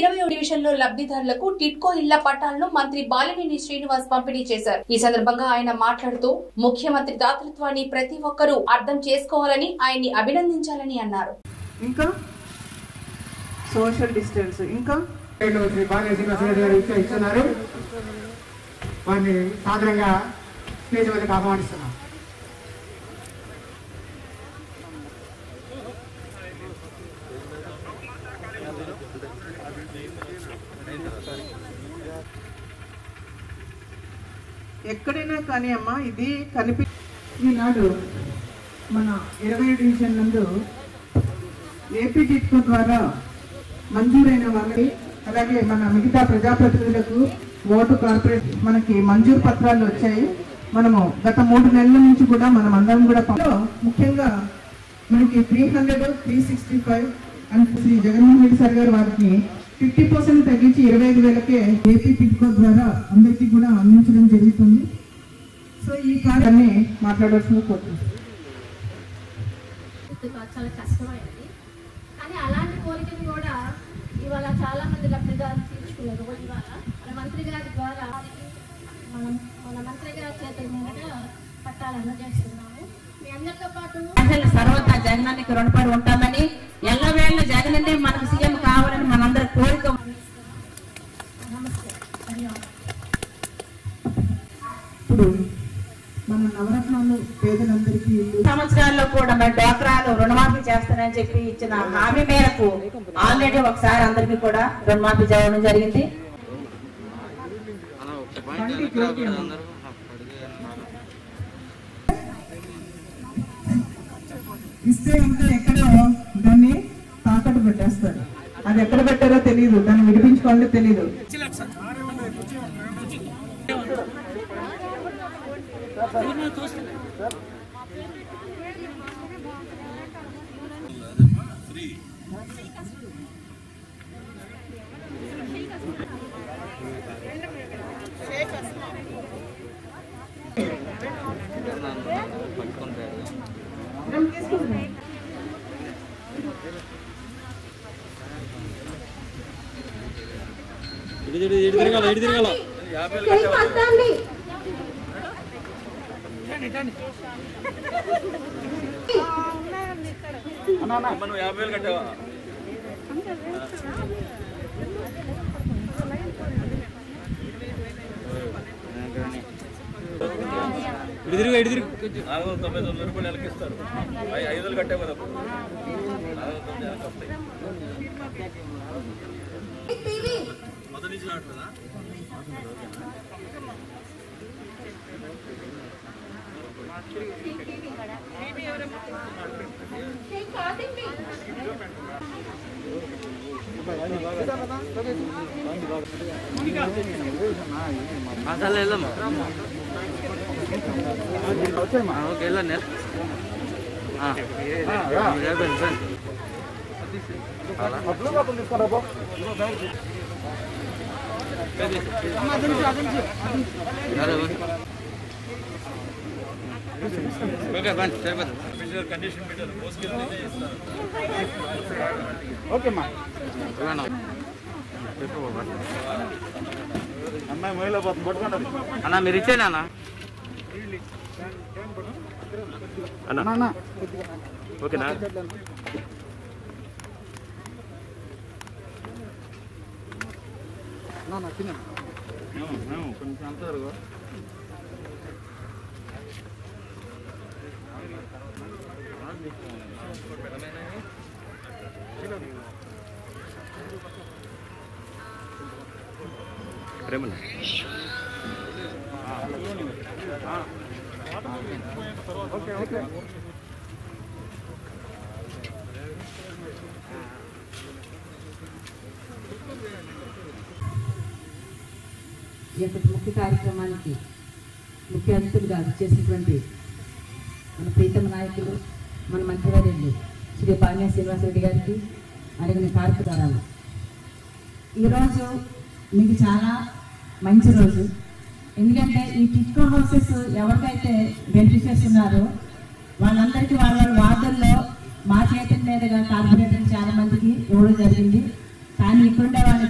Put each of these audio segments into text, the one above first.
ఇరవై డివిజన్ లో లబ్ధిదారులకు టిట్కో ఇళ్ల పట్టాలను మంత్రి బాలినేని శ్రీనివాస్ పంపిణీ చేశారు ఈ సందర్భంగా ఆయన మాట్లాడుతూ ముఖ్యమంత్రి దాతృత్వాన్ని ప్రతి ఒక్కరూ అర్థం చేసుకోవాలని ఆయన్ని అభినందించాలని అన్నారు ఇంకా సోషల్ డిస్టెన్స్ ఇంకా శ్రీ బాలయ్య శ్రీనివాస రెడ్డి గారు ఇచ్చే ఇస్తున్నారు వారిని సాదరంగా స్టేజ్ వద్దకు ఆహ్వానిస్తున్నాం ఎక్కడైనా కానీ అమ్మా ఇది కనిపి ఈనాడు మన ఇరవై డివిజన్ నందు ఏపీ టిట్కో ద్వారా మంజూరైన వాళ్ళకి అలాగే మన మిగతా ప్రజాప్రతినిధులకు ఓటు కార్పొరేట్ మనకి మంజూరు పత్రాలు వచ్చాయి మనము గత మూడు నెలల నుంచి కూడా మనం అందరం కూడా ప- ముఖ్యంగా మనకి three hundred three sixty five and Shri Jaganmohan Reddy sir గారు వాటిని ఫిఫ్టీ పర్సెంట్ తగ్గించి ఇరవై ఐదు వేలకే ఏపీ టిట్కో ద్వారా అందరికీ కూడా అందించడం జరుగుతుంది సో ఈ కార్యాన్ని మాట్లాడాల్సిన కోరుతున్నాను చాలా కష్టమైనది కానీ అలాంటి కోరికను కూడా ఇవాళ చాలా మంది లబ్ధిదారులు తీర్చుకున్నారు ఇవాళ మన మంత్రి గారి ద్వారా మనం మన మంత్రి గారి చేత మీదుగా పట్టాలు అందజేస్తున్నాము మీ అందరితో పాటు ప్రజలు సర్వదా జగనానికి రుణపడి ఉంటామని ఎల్లవేళ్ళ జగనన్నే మనకు సీఎం కావాలని మనందరి కోరిక నమస్తే ధన్యవాదాలు ఇప్పుడు మన నవరత్నాలు పేదలందరికీ ఇల్లు సంవత్సరాల్లో కూడా మరి డ్వాక్రాలు రుణమాఫీ చేస్తానని చెప్పి ఇచ్చిన హామీ మేరకు ఆల్రెడీ ఒకసారి అందరికీ కూడా రుణమాఫీ చేయడం జరిగింది ఇస్తే ఇంకా ఎక్కడో దాన్ని తాకట్టు పెట్టేస్తారు అది ఎక్కడ పెట్టారో తెలియదు దాన్ని విడిపించుకోవాలో తెలియదు నాలుగు వందల తొంభై తొమ్మిది రూపాయలు నెలకి ఇస్తారు ఐ- ఐదు వందలు కట్టావు కదా అప్పుడు నాలుగు వందల తొమ్మిది నెలకి వస్తాయి మొదటి నుంచి రావట్లేదా అసలు వెళ్దాం ఓకే వెళ్ళండి ఓకే బండి సరిపోతుంది కండిషన్ పెట్టారు మోసుకెళ్ళి నేనే ఇస్తాను ఓకేమ్మా అమ్మాయి మహిళ పోతుంది పట్టుకోండి అన్న మీరు ఇచ్చేనా అన్న అన్న ఓకేనా నాన్న తిన్నా కొంచెం అంత జరుగు ప్రేమలు ఈ యొక్క ముఖ్య కార్యక్రమానికి ముఖ్య అతిథులుగా చేసినటువంటి మన ప్రీతమ నాయకులు మన మంత్రివర్యులు శ్రీ పాన్య శ్రీనివాసరెడ్డి గారికి అడిగిన కార్యక్రమాలు ఈరోజు మీకు చాలా మంచి రోజు ఎందుకంటే ఈ టిట్కో హౌసెస్ ఎవరికైతే బెనిఫిషియర్స్ ఉన్నారో వాళ్ళందరికీ వాళ్ళ వాళ్ళ వార్డుల్లో మా చేతుల మీదుగా కార్పొరేటర్ చాలా మందికి ఇవ్వడం జరిగింది కానీ ఇక్కడుండే వాళ్ళకి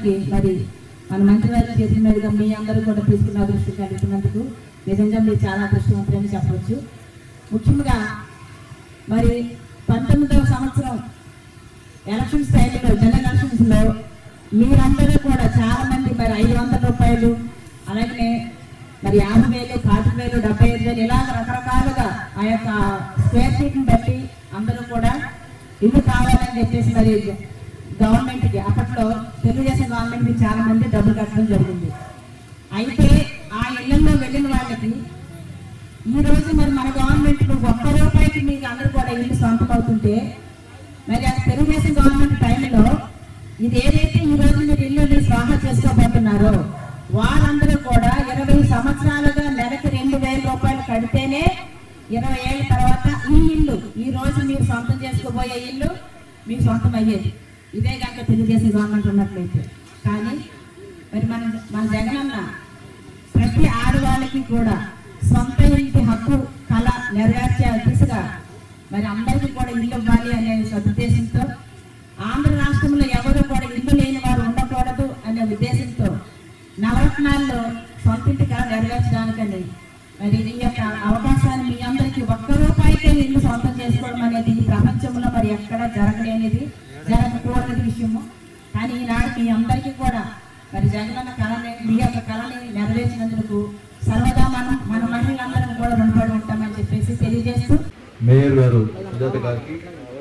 కార్యక్రమానికి మరి మన మంత్రివారి చేతుల మీదుగా మీ అందరూ కూడా తీసుకున్న అదృష్టం కలిగినందుకు నిజంగా మీరు చాలా అదృష్టవంతులని చెప్పవచ్చు ముఖ్యంగా మరి పంతొమ్మిదవ సంవత్సరం ఎలక్షన్స్ టైంలో జనరల్ ఎలక్షన్స్ లో మీరందరూ కూడా చాలా మంది మరి ఐదు వందల రూపాయలు అలాగే మరి యాభై వేలు పాతిక వేలు డెబ్బై ఐదు వేలు ఇలాగ రకరకాలుగా ఆ యొక్క స్క్వేర్ ఫీట్ ని బట్టి అందరూ కూడా ఇల్లు కావాలని చెప్పేసి మరి గవర్నమెంట్ కి అప్పట్లో తెలుగుదేశం గవర్నమెంట్ కి చాలా మంది డబ్బులు కట్టడం జరిగింది అయితే ఆ ఇళ్లలో వెళ్ళిన వాళ్ళకి ఈ రోజు మరి మన గవర్నమెంట్ ఒక్క రూపాయికి మీకు అందరూ కూడా ఇల్లు సొంతం అవుతుంటే మరి అది తెలుగుదేశం గవర్నమెంట్ టైంలో ఇది ఏదైతే ఈ రోజు మీరు ఇల్లు స్వాహా చేసుకోబోతున్నారో వారందరూ కూడా ఇరవై సంవత్సరాలుగా నెలకి రెండు వేల రూపాయలు కడితేనే ఇరవై ఏళ్ళ తర్వాత ఈ ఇల్లు ఈ రోజు మీరు సొంతం చేసుకోబోయే ఇల్లు మీకు సొంతం అయ్యేది ఇదే కనుక తెలుగుదేశం గవర్నమెంట్ ఉన్నట్లయితే కానీ మరి మన మన జగనన్న ప్రతి ఆడవాళ్ళకి కూడా సొంత ఇంటి హక్కు కళ నెరవేర్చే దిశగా మరి అందరికీ కూడా ఇల్లు ఇవ్వాలి అనే సదుద్దేశంతో ఆంధ్ర రాష్ట్రంలో ఎవరు కూడా ఇల్లు లేని వారు ఉండకూడదు అనే ఉద్దేశంతో నవరత్నాల్లో సొంత ఇంటి కళ నెరవేర్చడానికని మరి ఈ యొక్క అవకాశాన్ని మీ అందరికీ ఒక్క రూపాయికే ఇల్లు సొంతం చేసుకోవడం అనేది ఈ ప్రపంచంలో మరి ఎక్కడ జరగలేనిది జరగకూడని విషయము కానీ ఈనాడు మీ అందరికీ కూడా మరి జగనన్న కళని మీ యొక్క కళని నెరవేర్చినందుకు సర్వదా మనం మన మహిళలందరం కూడా రుణపడి ఉంటామని చెప్పేసి తెలియజేస్తూ మేయర్ గారు సుజాత గారికి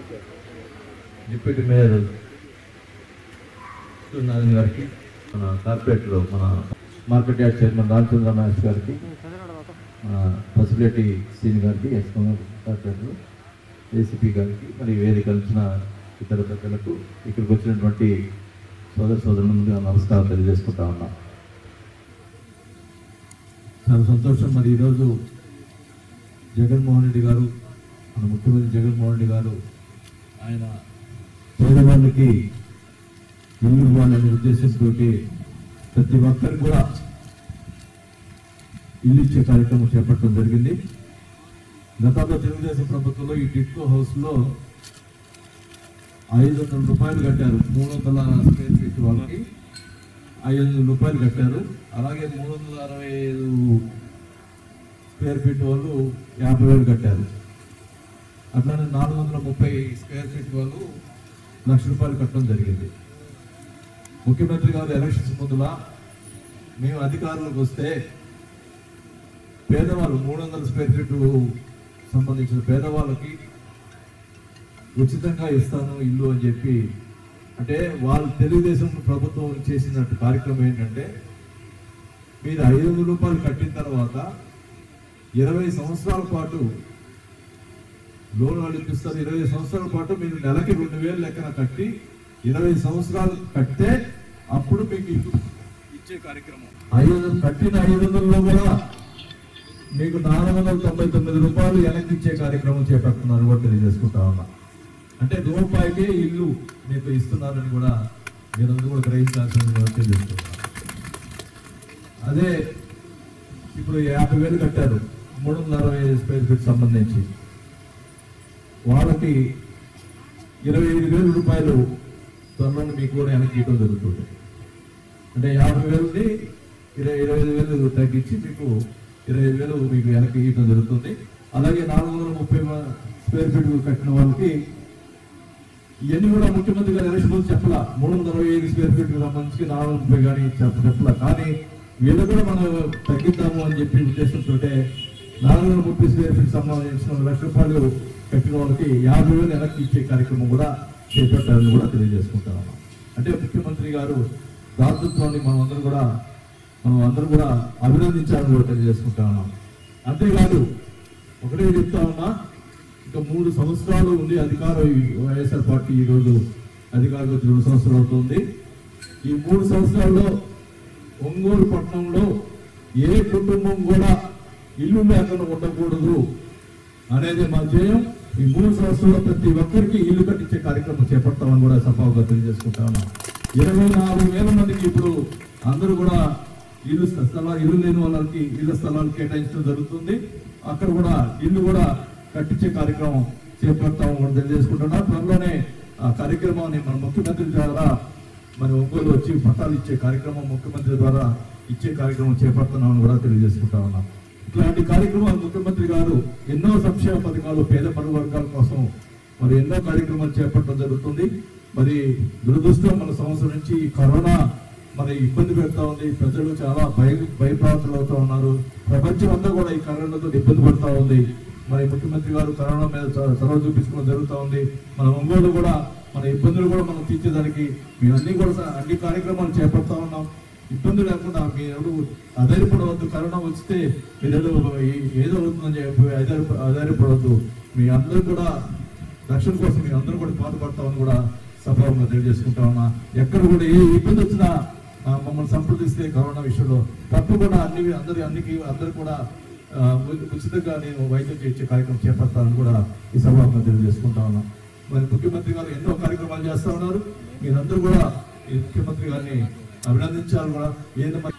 డిప్యూటీ మేయర్ సూర్యనారాయణ గారికి మన కార్పొరేటర్ మన market yard chairman Ramachandra Mahesh గారికి మన పసిపిలేటి సీని గారికి ఎస్ఎం కార్పొరేటర్ ఏసీపీ గారికి మరి వేదిక కలిసిన ఇతర పెద్దలకు ఇక్కడికి వచ్చినటువంటి సోదర సోదరుల ముందుగా నమస్కారం తెలియజేసుకుంటా ఉన్నా చాలా సంతోషం మరి ఈరోజు జగన్మోహన్ రెడ్డి గారు మన ముఖ్యమంత్రి జగన్మోహన్ రెడ్డి గారు ఆయన పేదవాళ్ళకి ఇల్లు ఇవ్వాలనే ఉద్దేశంతో ప్రతి ఒక్కరికి కూడా ఇల్లు ఇచ్చే కార్యక్రమం చేపట్టడం జరిగింది గతంలో తెలుగుదేశం ప్రభుత్వంలో ఈ టిట్కో హౌస్లో ఐదు వందల రూపాయలు కట్టారు మూడు వందల స్క్వేర్ ఫీట్ వాళ్ళకి ఐదు వందల రూపాయలు కట్టారు అలాగే మూడు వందల అరవై ఐదు స్క్వేర్ ఫీట్ వాళ్ళు యాభై వేలు కట్టారు అట్లానే నాలుగు వందల ముప్పై స్క్వేర్ ఫీట్ వాళ్ళు లక్ష రూపాయలు కట్టడం జరిగింది ముఖ్యమంత్రి గారు ఎలక్షన్స్ ముందులా మేము అధికారులకు వస్తే పేదవాళ్ళు మూడు వందల స్క్వేర్ ఫీట్ సంబంధించిన పేదవాళ్ళకి ఉచితంగా ఇస్తాను ఇల్లు అని చెప్పి అంటే వాళ్ళు తెలుగుదేశం ప్రభుత్వం చేసినట్టు కార్యక్రమం ఏంటంటే మీరు ఐదు వందల రూపాయలు కట్టిన తర్వాత ఇరవై సంవత్సరాల పాటు లోన్ వాళ్ళు ఇప్పిస్తారు ఇరవై సంవత్సరాల పాటు మీరు నెలకి రెండు వేలు లెక్కన కట్టి ఇరవై సంవత్సరాలు కడితే అప్పుడు మీకు ఇల్లు ఇచ్చే కార్యక్రమం ఐదు వందలు కట్టిన ఐదు వందలలో కూడా మీకు నాలుగు వందల తొంభై తొమ్మిది రూపాయలు వెనక్కి ఇచ్చే కార్యక్రమం చేపడుతున్నారు కూడా తెలియజేసుకుంటా ఉన్నా అంటే రూపాయికే ఇల్లు మీకు ఇస్తున్నారని కూడా మీరందరూ కూడా గ్రహించాల్సింది కూడా తెలియజేస్తున్నారు అదే ఇప్పుడు యాభై వేలు కట్టారు మూడు వందల అరవై ఐదు స్క్వేర్ ఫీట్ సంబంధించి వాళ్ళకి ఇరవై ఐదు వేల రూపాయలు త్వరలో మీకు కూడా వెనక్కి ఇవ్వడం జరుగుతుంది అంటే యాభై వేలని ఇరవై ఇరవై ఐదు వేలు తగ్గించి మీకు ఇరవై ఐదు వేలు మీకు వెనక్కి ఇవ్వడం జరుగుతుంది అలాగే నాలుగు వందల ముప్పై స్క్వేర్ ఫీట్ కట్టిన వాళ్ళకి ఇవన్నీ కూడా ముఖ్యమంత్రి గారు ఎలక్షన్ ముందు చెప్పలా మూడు వందల అరవై ఐదు స్క్వేర్ ఫీట్ సంబంధించి నాలుగు వందల ముప్పై కానీ చెప్ప చెప్పలా కానీ వీళ్ళు కూడా మనం తగ్గిద్దాము అని చెప్పి ఉద్దేశంతో నాలుగు వందల ముప్పై స్క్వేర్ ఫీట్ సంబంధించిన ఒక లక్ష రూపాయలు కట్టిన వాళ్ళకి యాభై వేలు వెనక్కి ఇచ్చే కార్యక్రమం కూడా చేపట్టాలని కూడా తెలియజేసుకుంటాము అంటే ముఖ్యమంత్రి గారు దాతృత్వాన్ని మనం అందరం కూడా మనం అందరం కూడా అభినందించాలని కూడా తెలియజేసుకుంటా ఉన్నాం అంతేకాదు ఒకటే చెప్తా ఉన్నా ఇంకా మూడు సంవత్సరాలు ఉంది అధికారం ఈ వైఎస్ఆర్ పార్టీ ఈ రోజు అధికారం వచ్చి రెండు సంవత్సరాలు అవుతుంది ఈ మూడు సంవత్సరాల్లో ఒంగోలు పట్టణంలో ఏ కుటుంబం కూడా ఇల్లు లేకుండా ఉండకూడదు అనేది మా ధ్యేయం ఈ మూడు సంవత్సరాల్లో ప్రతి ఒక్కరికి ఇల్లు కట్టించే కార్యక్రమం చేపడతామని కూడా సభాగా తెలియజేసుకుంటా ఉన్నాం ఇరవై నాలుగు వేల మందికి ఇప్పుడు అందరూ కూడా ఇల్లు స్థలాలు ఇల్లు లేని వాళ్ళకి ఇళ్ల స్థలాలు కేటాయించడం జరుగుతుంది అక్కడ కూడా ఇల్లు కూడా కట్టించే కార్యక్రమం చేపడతామని కూడా తెలియజేసుకుంటున్నా త్వరలోనే ఆ కార్యక్రమాన్ని మన ముఖ్యమంత్రి ద్వారా మన ఒంగోలు వచ్చి పట్టాలు ఇచ్చే కార్యక్రమం ముఖ్యమంత్రి ద్వారా ఇచ్చే కార్యక్రమం చేపడుతున్నామని కూడా తెలియజేసుకుంటా ఉన్నాం ఇట్లాంటి కార్యక్రమాలు ముఖ్యమంత్రి గారు ఎన్నో సంక్షేమ పథకాలు పేద పడు వర్గాల కోసం మరి ఎన్నో కార్యక్రమాలు చేపట్టడం జరుగుతుంది మరి దురదృష్టం మన సంవత్సరం నుంచి ఈ కరోనా మరి ఇబ్బంది పెడతా ఉంది ప్రజలు చాలా భయ భయప్రాంతులు అవుతా ఉన్నారు ప్రపంచం అంతా కూడా ఈ కరోనాతో ఇబ్బంది పడతా ఉంది మరి ముఖ్యమంత్రి గారు కరోనా మీద చ- చొరవ చూపించుకోవడం జరుగుతూ ఉంది మన ఒంగోలు కూడా మన ఇబ్బందులు కూడా మనం తీర్చేదానికి మేము అన్ని కూడా స- అన్ని కార్యక్రమాలు చేపడతా ఉన్నాం ఇబ్బంది లేకుండా మీరు ఆధారపడవద్దు కరోనా వస్తే మీరేదో ఏ- ఏదో అవుతుందని చెప్పి ఆధార ఆధారపడవద్దు మీ అందరూ కూడా రక్షణ కోసం మీరు అందరూ కూడా పాటుపడతామని కూడా సభావంగా తెలియజేసుకుంటా ఉన్నా ఎక్కడ కూడా ఏ ఇబ్బంది వచ్చినా ఆ, మమ్మల్ని సంప్రదిస్తే కరోనా విషయంలో తప్పకుండా అన్ని అందరి అన్నికి అందరూ కూడా ఆ, ఉ- ఉచితంగా నేను వైద్యం చేయించే కార్యక్రమం చేపడతానని కూడా ఈ సభావంగా తెలియజేసుకుంటా ఉన్నా మరి ముఖ్యమంత్రి గారు ఎన్నో కార్యక్రమాలు చేస్తా ఉన్నారు మీరందరూ కూడా ఈ ముఖ్యమంత్రి గారిని అభినందించాలి కూడా ఏదో మరి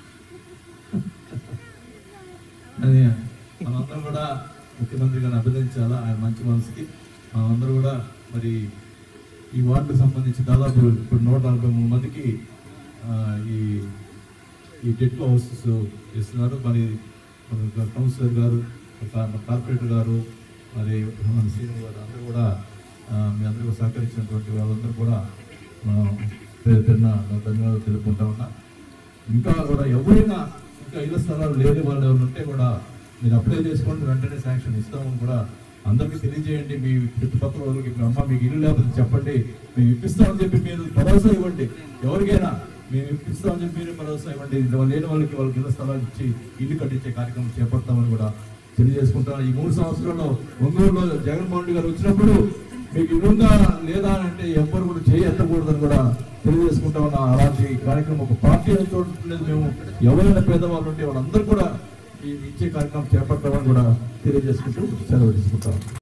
అది మనందరం కూడా ముఖ్యమంత్రి గారిని అభినందించాలా ఆయన మంచి మనసుకి మనందరూ కూడా మరి ఈ వార్డుకు సంబంధించి దాదాపు ఇప్పుడు నూట నలభై మూడు మందికి ఆ, ఈ ఈ డెట్కో హౌసెస్ ఇస్తున్నారు మరి మన కౌన్సిలర్ గారు ఒక మన కార్పొరేటర్ గారు మరి మన సీఎం గారు అందరూ కూడా ఆ, మీ అందరూ సహకరించినటువంటి వాళ్ళందరూ కూడా ఆ, పేరు పేరున నా ధన్యవాదాలు తెలుపుకుంటా ఉన్నా ఇంకా కూడా ఎవరైనా ఇంకా ఇళ్ల స్థలాలు లేని వాళ్ళు ఎవరు ఉంటే కూడా మీరు అప్లై చేసుకోండి వెంటనే శాంక్షన్ ఇస్తామని కూడా అందరికీ తెలియజేయండి మీ చుట్టుపక్కల వాళ్ళకి మీ అమ్మ మీకు ఇల్లు లేకపోతే చెప్పండి మేము ఇప్పిస్తామని చెప్పి మీరు భరోసా ఇవ్వండి ఎవరికైనా మేము ఇప్పిస్తామని చెప్పి మీరు భరోసా ఇవ్వండి వాళ్ళు లేని వాళ్ళకి వాళ్ళకి ఇళ్ల స్థలాలు ఇచ్చి ఇల్లు కట్టించే కార్యక్రమం చేపడతామని కూడా తెలియజేసుకుంటాను ఈ మూడు సంవత్సరాల్లో ఒంగోలులో జగన్మోహన్ రెడ్డి గారు వచ్చినప్పుడు మీకు ఇల్లుందా లేదా అని అంటే ఎవ్వరు కూడా చేయి ఎత్తకూడదని కూడా తెలియజేసుకుంటా ఉన్నా అలాంటి కార్యక్రమం ఒక పార్టీ అని చూడట్లేదు మేము ఎవరైనా పేదవాళ్ళు ఉంటే వాళ్ళందరూ కూడా ఈ ఇచ్చే కార్యక్రమం చేపడతామని కూడా తెలియజేసుకుంటూ సెలవు తీసుకుంటాం